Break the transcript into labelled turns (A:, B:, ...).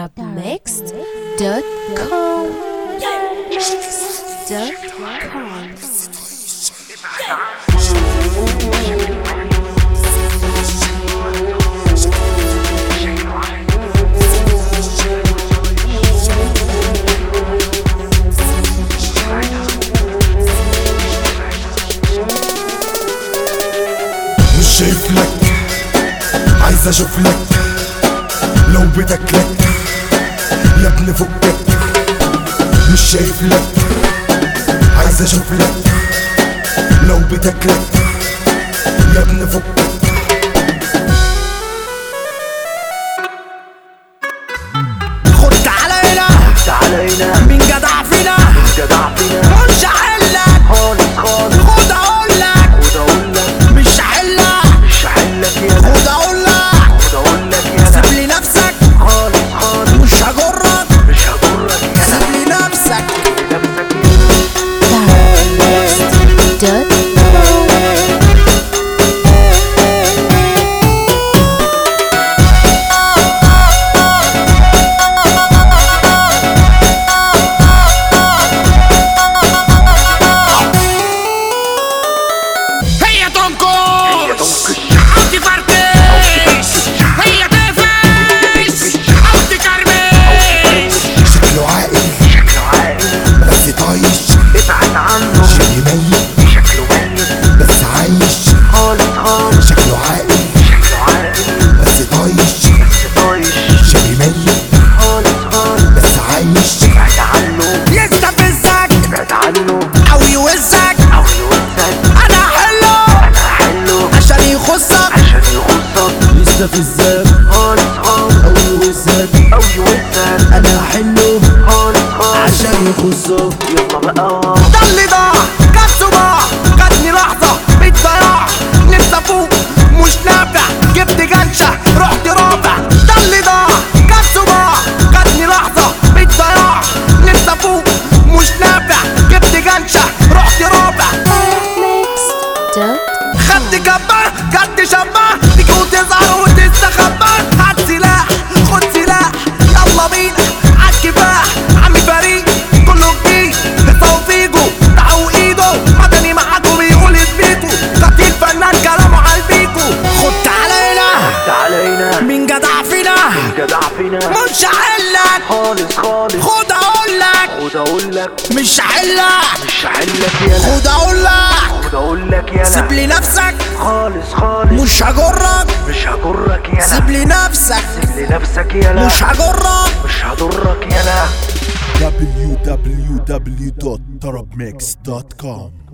A: Arabmixed.com dot com
B: مش شايف لك عايز اشوف لك لو بدك لك يا ابن فكك مش شايف لك عايز اشوف لك لو بدك لك يا ابن فكك
C: خد تعالى هنا
D: تعالى هنا
C: مين جدع فينا
D: جدع فينا
C: مش هحلك
D: خالص خالص
C: خد اقول لك
D: خد اقول لك
C: مش هحلك
D: مش هحلك يالا
C: خد اقول لك
D: خد اقول لك يالا
C: سيب لي نفسك
D: خالص خالص
C: مش هجرك
D: مش هضرك يالا
C: سيب لي نفسك
D: نفسك يالا
A: Arabmixed.com
C: هي تنكش
D: هي تنكش.
C: او تفركش هي تفش او تكرمش
B: شكله عاقل
D: شكله عاقل
B: بس طايش
D: ابعد عنه
B: شبه ميت
D: شكله ميت
B: بس عايش
D: خالص خالص
B: شكله عاقل
D: شكله عاقل
B: بس طايش
D: بس طايش
B: شبه ميت
D: خالص خالص
B: بس عايش
D: ابعد عنه
C: يستفزك
D: ابعد عنه
C: او يوزك
D: او يوسك
C: انا هحله
D: انا هحله
C: عشان يخصك
D: عشان يخصك
C: يستفزك
D: خالص خالص
C: او يوزك
D: او يوسك
C: انا هحله
D: خالص خالص
C: عشان يخصك
D: يلا بقى
C: ده اللي ضاع كان صباع خدني لحظة بالضياع نفسي افوق مش نافع جبت جنشة رحت رابع ده اللي ضاع كان صباع خدني لحظة بالضياع نفسي افوق مش نافع جبت جنشة رحت رابع
A: Arabmixed.com
C: خدت جنبه خدت شبه تيجي وتظهر وتستخبى هات سلاح خد سلاح يلا بينا عالكفاح عمي فريق كله جديد توفيقه دعوا ايده مدني معاكم بيقول اثبيتوا قتيل فنان كلامه عالبيكو خد تعالى هنا
D: تعالى هنا
C: مين جدع فينا
D: جدع فينا
C: مش هحلك
D: خالص خالص
C: خد اقول لك
D: خد اقول لك
C: مش هحلك
D: مش هحلك يالا
C: خد اقول لك
D: خد اقول لك
C: سيب
D: يالا
C: لي نفسك
D: خالص خالص
C: مش هجرك
D: مش هجرك
C: سيب
D: يالا
C: لي نفسك
D: سيب لي نفسك يالا
C: مش هجرك
D: مش هضرك يالا
B: www.tarabmix.com